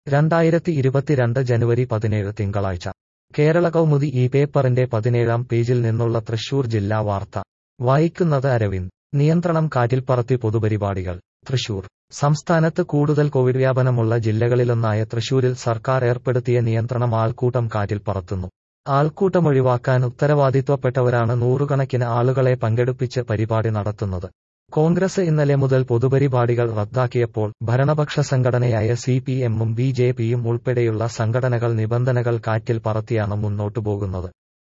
രണ്ടായിരത്തി ഇരുപത്തിരണ്ട് ജനുവരി പതിനേഴ് തിങ്കളാഴ്ച കേരള കൗമുദി ഈ പേപ്പറിന്റെ പതിനേഴാം പേജിൽ നിന്നുള്ള തൃശൂർ ജില്ലാ വാർത്ത വായിക്കുന്നത് അരവിന്ദ് നിയന്ത്രണം കാറ്റിൽ പറത്തി പൊതുപരിപാടികൾ തൃശൂർ സംസ്ഥാനത്ത് കൂടുതൽ കോവിഡ് വ്യാപനമുള്ള ജില്ലകളിലൊന്നായ തൃശൂരിൽ സർക്കാർ ഏർപ്പെടുത്തിയ നിയന്ത്രണം ആൾക്കൂട്ടം കാറ്റിൽ പറത്തുന്നു ആൾക്കൂട്ടം ഒഴിവാക്കാൻ ഉത്തരവാദിത്വപ്പെട്ടവരാണ് നൂറുകണക്കിന് ആളുകളെ പങ്കെടുപ്പിച്ച് പരിപാടി നടത്തുന്നത് കോൺഗ്രസ് ഇന്നലെ മുതൽ പൊതുപരിപാടികൾ റദ്ദാക്കിയപ്പോൾ ഭരണപക്ഷ സംഘടനയായ സി പി എമ്മും ബി ജെ പിയും ഉൾപ്പെടെയുള്ള സംഘടനകൾ നിബന്ധനകൾ കാറ്റിൽ പറത്തിയാണ് മുന്നോട്ടു പോകുന്നത്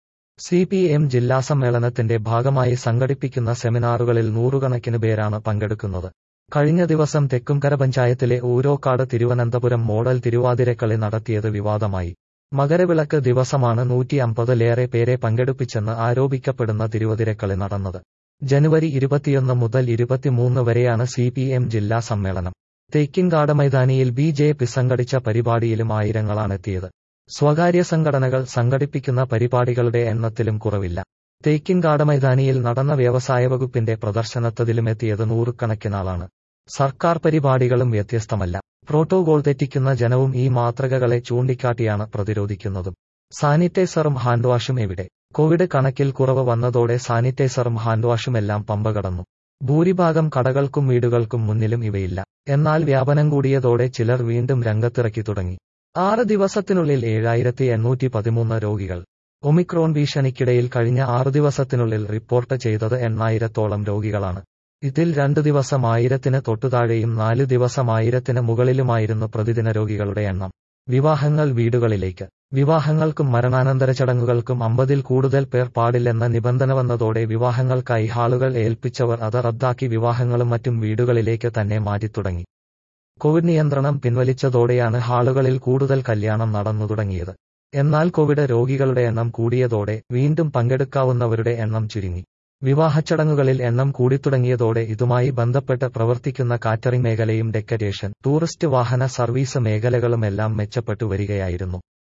സി പി എം ജില്ലാ സമ്മേളനത്തിന്റെ ഭാഗമായി സംഘടിപ്പിക്കുന്ന സെമിനാറുകളിൽ നൂറുകണക്കിന് പേരാണ് പങ്കെടുക്കുന്നത് കഴിഞ്ഞ ദിവസം തെക്കുംകര പഞ്ചായത്തിലെ ഊരോക്കാട് തിരുവനന്തപുരം മോഡൽ തിരുവാതിരക്കളി നടത്തിയത് വിവാദമായി മകരവിളക്ക് ദിവസമാണ് നൂറ്റി അമ്പതിലേറെ പേരെ പങ്കെടുപ്പിച്ചെന്ന് ആരോപിക്കപ്പെടുന്ന തിരുവതിരക്കളി നടന്നത് ജനുവരി ഇരുപത്തിയൊന്ന് മുതൽ ഇരുപത്തിമൂന്ന് വരെയാണ് സി പി എം ജില്ലാ സമ്മേളനം തേക്കിൻകാട് മൈതാനിയിൽ ബി ജെ പി സംഘടിച്ച പരിപാടിയിലും ആയിരങ്ങളാണെത്തിയത് സ്വകാര്യ സംഘടനകൾ സംഘടിപ്പിക്കുന്ന പരിപാടികളുടെ എണ്ണത്തിലും കുറവില്ല തേക്കിൻകാട് മൈതാനിയിൽ നടന്ന വ്യവസായ വകുപ്പിന്റെ പ്രദർശനത്തതിലുമെത്തിയത് നൂറുകണക്കിനാളാണ് സർക്കാർ പരിപാടികളും വ്യത്യസ്തമല്ല പ്രോട്ടോകോൾ തെറ്റിക്കുന്ന ജനവും ഈ മാതൃകകളെ ചൂണ്ടിക്കാട്ടിയാണ് പ്രതിരോധിക്കുന്നതും സാനിറ്റൈസറും ഹാൻഡ് വാഷും എവിടെ കോവിഡ് കണക്കിൽ കുറവ് വന്നതോടെ സാനിറ്റൈസറും ഹാൻഡ് വാഷുമെല്ലാം പമ്പ കടന്നു ഭൂരിഭാഗം കടകൾക്കും വീടുകൾക്കും മുന്നിലും ഇവയില്ല എന്നാൽ വ്യാപനം കൂടിയതോടെ ചിലർ വീണ്ടും രംഗത്തിറക്കി തുടങ്ങി ആറ് ദിവസത്തിനുള്ളിൽ ഏഴായിരത്തി എണ്ണൂറ്റി പതിമൂന്ന് രോഗികൾ ഒമിക്രോൺ ഭീഷണിക്കിടയിൽ കഴിഞ്ഞ ആറു ദിവസത്തിനുള്ളിൽ റിപ്പോർട്ട് ചെയ്തത് എണ്ണായിരത്തോളം രോഗികളാണ് ഇതിൽ രണ്ടു ദിവസം ആയിരത്തിന് തൊട്ടുതാഴെയും നാല് ദിവസം ആയിരത്തിന് മുകളിലുമായിരുന്നു പ്രതിദിന രോഗികളുടെ എണ്ണം വിവാഹങ്ങൾ വീടുകളിലേക്ക് വിവാഹങ്ങൾക്കും മരണാനന്തര ചടങ്ങുകൾക്കും അമ്പതിൽ കൂടുതൽ പേർ പാടില്ലെന്ന നിബന്ധന വന്നതോടെ വിവാഹങ്ങൾക്കായി ഹാളുകൾ ഏൽപ്പിച്ചവർ അത് റദ്ദാക്കി വിവാഹങ്ങളും മറ്റും വീടുകളിലേക്ക് തന്നെ മാറ്റിത്തുടങ്ങി കോവിഡ് നിയന്ത്രണം പിൻവലിച്ചതോടെയാണ് ഹാളുകളിൽ കൂടുതൽ കല്യാണം നടന്നു തുടങ്ങിയത് എന്നാൽ കോവിഡ് രോഗികളുടെ എണ്ണം കൂടിയതോടെ വീണ്ടും പങ്കെടുക്കാവുന്നവരുടെ എണ്ണം ചുരുങ്ങി വിവാഹച്ചടങ്ങുകളിൽ എണ്ണം കൂടിത്തുടങ്ങിയതോടെ ഇതുമായി ബന്ധപ്പെട്ട് പ്രവർത്തിക്കുന്ന കാറ്ററിംഗ് മേഖലയും ഡെക്കറേഷൻ ടൂറിസ്റ്റ് വാഹന സർവീസ് മേഖലകളുമെല്ലാം മെച്ചപ്പെട്ടു വരികയായിരുന്നു